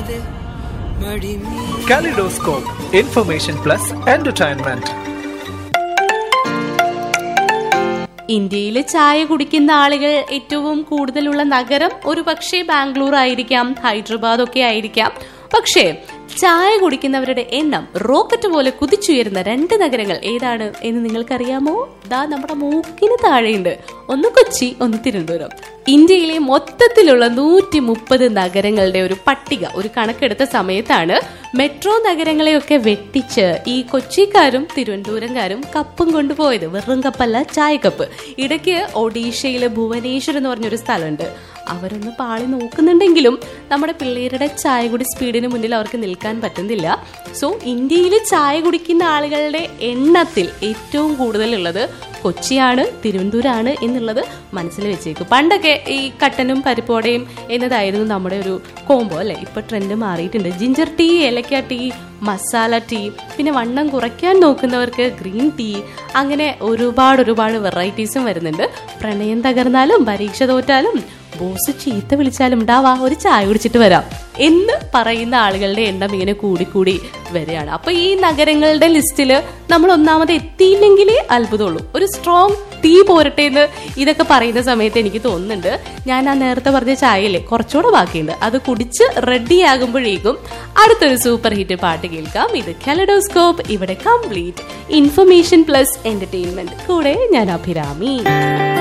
ആവാതെ മടിമീ Kaleidoscope, information plus entertainment. ഇന്ത്യയിൽ ചായ കുടിക്കുന്ന ആളുകൾ ഏറ്റവും കൂടുതലുള്ള നഗരം ഒരു പക്ഷേ ബാംഗ്ലൂർ ആയിരിക്കാം ഹൈദരാബാദ് ഒക്കെ ആയിരിക്കാം പക്ഷേ ചായ കുടിക്കുന്നവരുടെ എണ്ണം റോക്കറ്റ് പോലെ കുതിച്ചുയരുന്ന രണ്ട് നഗരങ്ങൾ ഏതാണ് എന്ന് നിങ്ങൾക്കറിയാമോ ദാ നമ്മുടെ മൂക്കിന് താഴെയുണ്ട് ഒന്ന് കൊച്ചി ഒന്ന് തിരുവനന്തപുരം ഇന്ത്യയിലെ മൊത്തത്തിലുള്ള നൂറ്റി മുപ്പത് നഗരങ്ങളുടെ ഒരു പട്ടിക ഒരു കണക്കെടുത്ത സമയത്താണ് മെട്രോ നഗരങ്ങളെയൊക്കെ വെട്ടിച്ച് ഈ കൊച്ചിക്കാരും തിരുവനന്തപുരംകാരും കപ്പും കൊണ്ടുപോയത് വെറും കപ്പല്ല ചായക്കപ്പ് ഇടയ്ക്ക് ഒഡീഷയിലെ ഭുവനേശ്വർ എന്ന് പറഞ്ഞൊരു സ്ഥലമുണ്ട് അവരൊന്ന് പാളി നോക്കുന്നുണ്ടെങ്കിലും നമ്മുടെ പിള്ളേരുടെ ചായ കുടി സ്പീഡിന് മുന്നിൽ അവർക്ക് നിൽക്കാൻ പറ്റുന്നില്ല സോ ഇന്ത്യയിൽ ചായ കുടിക്കുന്ന ആളുകളുടെ എണ്ണത്തിൽ ഏറ്റവും കൂടുതലുള്ളത് കൊച്ചിയാണ് തിരുവനന്തപുരമാണ് എന്നുള്ളത് മനസ്സിൽ വെച്ചേക്കും പണ്ടൊക്കെ ഈ കട്ടനും പരിപ്പോടയും എന്നതായിരുന്നു നമ്മുടെ ഒരു കോംബോ അല്ലെ ഇപ്പൊ ട്രെൻഡ് മാറിയിട്ടുണ്ട് ജിഞ്ചർ ടീ ഏലക്ക ടീ മസാല ടീ പിന്നെ വണ്ണം കുറയ്ക്കാൻ നോക്കുന്നവർക്ക് ഗ്രീൻ ടീ അങ്ങനെ ഒരുപാട് ഒരുപാട് വെറൈറ്റീസും വരുന്നുണ്ട് പ്രണയം തകർന്നാലും പരീക്ഷ തോറ്റാലും ബോസ് ചീത്ത വിളിച്ചാലും ഉണ്ടാവാ ഒരു ചായ കുടിച്ചിട്ട് വരാം എന്ന് പറയുന്ന ആളുകളുടെ എണ്ണം ഇങ്ങനെ കൂടിക്കൂടി വരികയാണ് അപ്പൊ ഈ നഗരങ്ങളുടെ ലിസ്റ്റിൽ നമ്മൾ ഒന്നാമത് എത്തിയില്ലെങ്കിലേ അത്ഭുതമുള്ളൂ ഒരു സ്ട്രോങ് തീ പോരട്ടെ എന്ന് ഇതൊക്കെ പറയുന്ന സമയത്ത് എനിക്ക് തോന്നുന്നുണ്ട് ഞാൻ ആ നേരത്തെ പറഞ്ഞ ചായയില്ലേ കുറച്ചുകൂടെ ബാക്കിയുണ്ട് അത് കുടിച്ച് റെഡി ആകുമ്പോഴേക്കും അടുത്തൊരു സൂപ്പർ ഹിറ്റ് പാട്ട് കേൾക്കാം ഇത് കലഡോസ്കോപ്പ് ഇവിടെ കംപ്ലീറ്റ് ഇൻഫർമേഷൻ പ്ലസ് എന്റർടൈൻമെന്റ് കൂടെ ഞാൻ അഭിരാമി